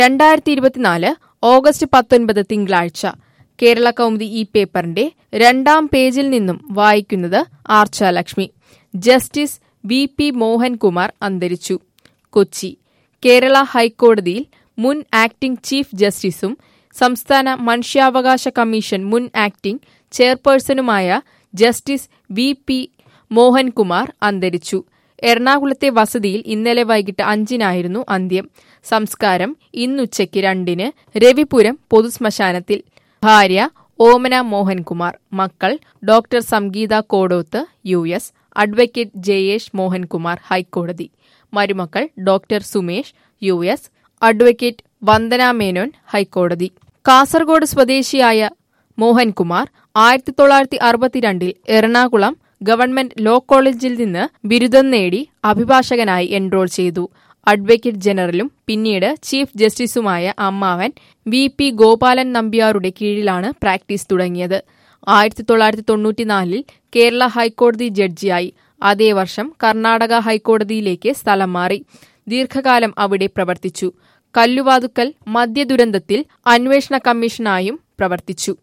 രണ്ടായിരത്തി ഇരുപത്തിനാല് ഓഗസ്റ്റ് പത്തൊൻപത് തിങ്കളാഴ്ച കേരള കൗമുദി ഈ പേപ്പറിന്റെ രണ്ടാം പേജിൽ നിന്നും വായിക്കുന്നത് Archa Lakshmi justice V P Mohankumar അന്തരിച്ചു കൊച്ചി കേരള ഹൈക്കോടതിയിൽ മുൻ ആക്ടിംഗ് ചീഫ് ജസ്റ്റിസും സംസ്ഥാന മനുഷ്യാവകാശ കമ്മീഷൻ മുൻ ആക്ടിംഗ് ചെയർപേഴ്സണുമായ ജസ്റ്റിസ് വി പി മോഹൻകുമാർ അന്തരിച്ചു എറണാകുളത്തെ വസതിയിൽ ഇന്നലെ വൈകിട്ട് അഞ്ചിനായിരുന്നു അന്ത്യം സംസ്കാരം ഇന്നുച്ചയ്ക്ക് രണ്ടിന് രവിപുരം പൊതുശ്മശാനത്തിൽ ഭാര്യ ഓമന മോഹൻകുമാർ മക്കൾ doctor Sangeetha Kodoth U S advocate Jayesh Mohankumar ഹൈക്കോടതി മരുമക്കൾ doctor Sumesh U S advocate Vandana Menon ഹൈക്കോടതി കാസർഗോഡ് സ്വദേശിയായ മോഹൻകുമാർ ആയിരത്തി തൊള്ളായിരത്തി അറുപത്തിരണ്ടിൽ എറണാകുളം ഗവൺമെന്റ് ലോ കോളേജിൽ നിന്ന് ബിരുദം നേടി അഭിഭാഷകനായി എൻറോൾ ചെയ്തു അഡ്വക്കേറ്റ് ജനറലും പിന്നീട് ചീഫ് ജസ്റ്റിസുമായ അമ്മാവൻ വി പി ഗോപാലൻ നമ്പ്യാരുടെ കീഴിലാണ് പ്രാക്ടീസ് തുടങ്ങിയത് ആയിരത്തി തൊള്ളായിരത്തി തൊണ്ണൂറ്റിനാലിൽ കേരള ഹൈക്കോടതി ജഡ്ജിയായി അതേ വർഷം കർണാടക ഹൈക്കോടതിയിലേക്ക് സ്ഥലം മാറി ദീർഘകാലം അവിടെ പ്രവർത്തിച്ചു കല്ലുവാതുക്കൽ മദ്യദുരന്തത്തിൽ അന്വേഷണ കമ്മീഷനായും പ്രവർത്തിച്ചു